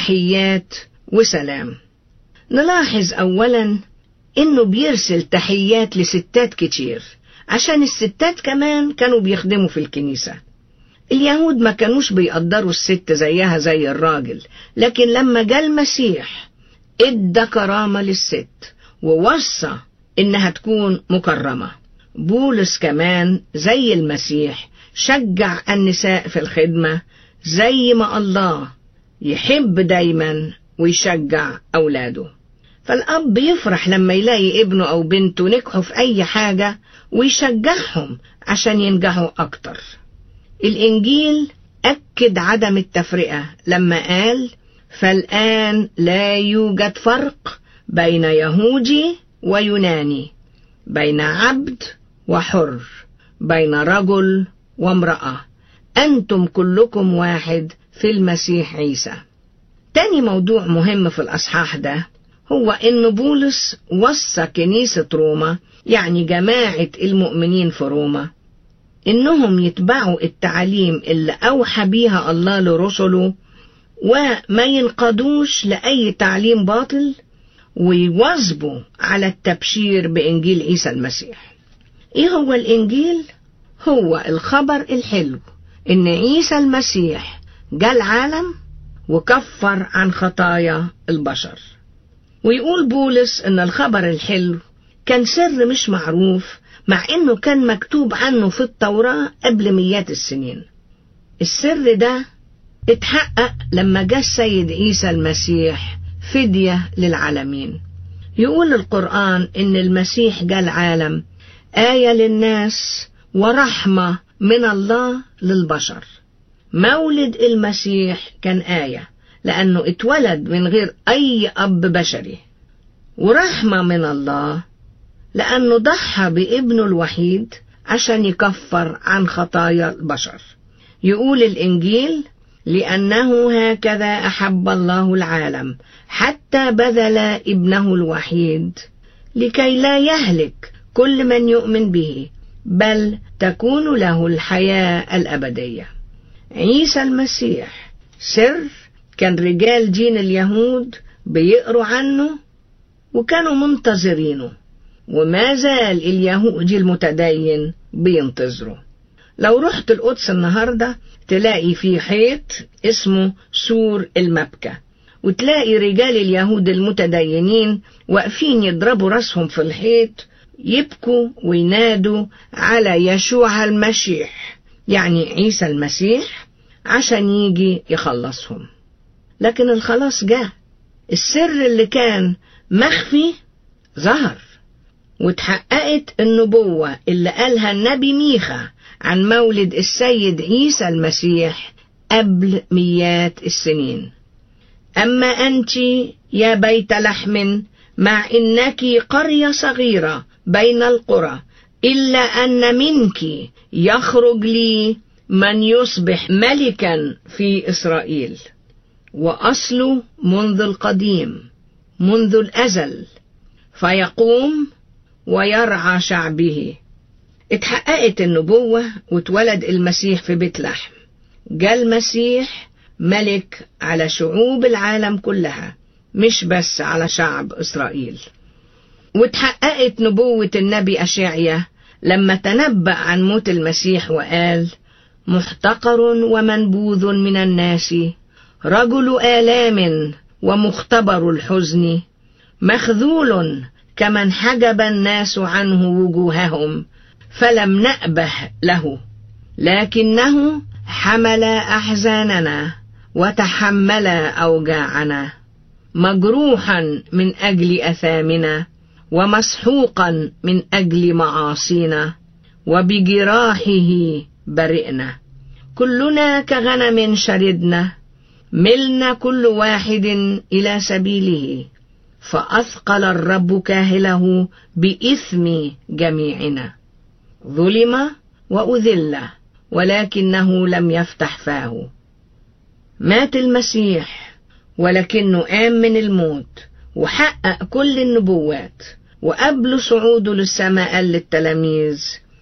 تحيات وسلام نلاحظ أولا إنه بيرسل تحيات لستات كتير عشان الستات كمان كانوا بيخدموا في الكنيسة اليهود ما كانوش بيقدروا الست زيها زي الراجل لكن لما جاء المسيح ادى كرامة للست ووصى إنها تكون مكرمة بولس كمان زي المسيح شجع النساء في الخدمة زي ما الله يحب دايما ويشجع أولاده فالأب يفرح لما يلاقي ابنه أو بنته نجحوا في أي حاجة ويشجعهم عشان ينجحوا أكتر الإنجيل أكد عدم التفرقة لما قال فالآن لا يوجد فرق بين يهودي ويوناني بين عبد وحر بين رجل وامرأة أنتم كلكم واحد في المسيح عيسى تاني موضوع مهم في الأصحاح ده هو إن بولس وصى كنيسة روما يعني جماعة المؤمنين في روما إنهم يتبعوا التعاليم اللي أوحى بيها الله لرسله وما ينقضوش لأي تعليم باطل ويواظبوا على التبشير بإنجيل عيسى المسيح إيه هو الإنجيل؟ هو الخبر الحلو إن عيسى المسيح جاء العالم وكفر عن خطايا البشر ويقول بولس إن الخبر الحلو كان سر مش معروف مع إنه كان مكتوب عنه في التوراة قبل مئات السنين السر ده اتحقق لما جاء السيد عيسى المسيح فدية للعالمين يقول القرآن إن المسيح جاء العالم آية للناس ورحمة من الله للبشر مولد المسيح كان آية لأنه اتولد من غير أي أب بشري ورحمة من الله لأنه ضحى بابنه الوحيد عشان يكفر عن خطايا البشر يقول الإنجيل لأنه هكذا أحب الله العالم حتى بذل ابنه الوحيد لكي لا يهلك كل من يؤمن به بل تكون له الحياة الأبدية عيسى المسيح سر كان رجال دين اليهود بيقروا عنه وكانوا منتظرينه وما زال اليهودي المتدين بينتظره لو رحت القدس النهاردة تلاقي في حيط اسمه سور المبكى وتلاقي رجال اليهود المتدينين واقفين يضربوا راسهم في الحيط يبكوا وينادوا على يشوع المسيح يعني عيسى المسيح عشان يجي يخلصهم لكن الخلاص جه السر اللي كان مخفي ظهر واتحققت النبوة اللي قالها النبي ميخا عن مولد السيد عيسى المسيح قبل مئات السنين أما أنت يا بيت لحم مع إنك قرية صغيرة بين القرى إلا أن منك يخرج لي من يصبح ملكا في إسرائيل وأصله منذ القديم منذ الأزل فيقوم ويرعى شعبه اتحققت النبوة واتولد المسيح في بيت لحم جاء المسيح ملك على شعوب العالم كلها مش بس على شعب إسرائيل واتحققت نبوة النبي أشعيا لما تنبأ عن موت المسيح وقال محتقر ومنبوذ من الناس رجل آلام ومختبر الحزن مخذول كمن حجب الناس عنه وجوههم فلم نأبه له لكنه حمل أحزاننا وتحمل أوجاعنا مجروحا من أجل أثامنا ومسحوقا من أجل معاصينا وبجراحه برئنا كلنا كغنم شردنا ملنا كل واحد إلى سبيله فأثقل الرب كاهله بإثم جميعنا ظلم وأذل ولكنه لم يفتح فاه مات المسيح ولكنه قام من الموت وحقق كل النبوات وقبل صعوده للسماء قال للتلاميذ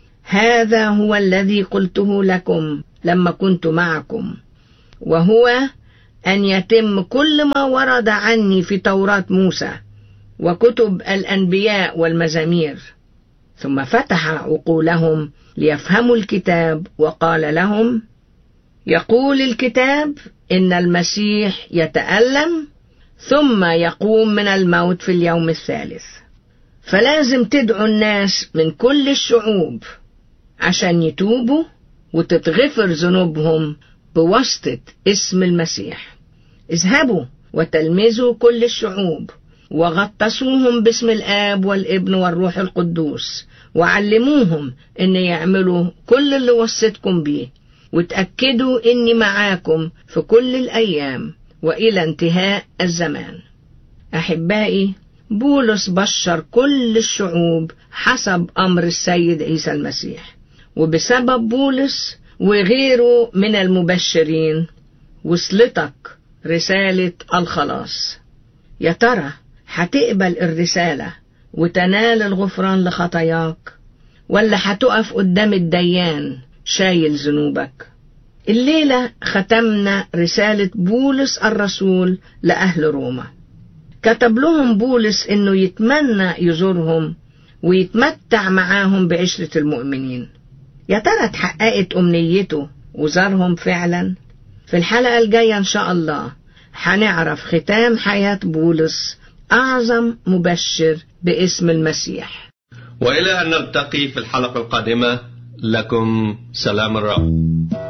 هذا هو الذي قلته لكم لما كنت معكم وهو أن يتم كل ما ورد عني في توراة موسى وكتب الأنبياء والمزامير ثم فتح عقولهم ليفهموا الكتاب وقال لهم يقول الكتاب إن المسيح يتألم ثم يقوم من الموت في اليوم الثالث فلازم تدعوا الناس من كل الشعوب عشان يتوبوا وتتغفر ذنوبهم بواسطة اسم المسيح اذهبوا وتلمذوا كل الشعوب وغطسوهم باسم الآب والابن والروح القدوس وعلموهم ان يعملوا كل اللي وصيتكم بيه وتأكدوا اني معاكم في كل الايام والى انتهاء الزمان احبائي بولس بشر كل الشعوب حسب امر السيد عيسى المسيح وبسبب بولس وغيره من المبشرين وصلتك رسالة الخلاص يا ترى هتقبل الرسالة وتنال الغفران لخطاياك ولا هتقف قدام الديان شايل ذنوبك الليلة ختمنا رسالة بولس الرسول لأهل روما كتب لهم بولس انه يتمنى يزورهم ويتمتع معاهم بعشرة المؤمنين يا ترى اتحققت أمنيته وزارهم فعلا في الحلقة الجاية إن شاء الله هنعرف ختام حياة بولس أعظم مبشر باسم المسيح وإلى أن نلتقي في الحلقة القادمة لكم سلام الرب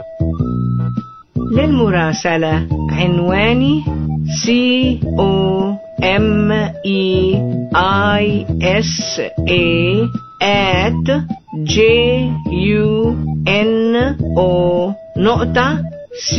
للمراسلة عنواني C O M E I S A at J U N O نقطة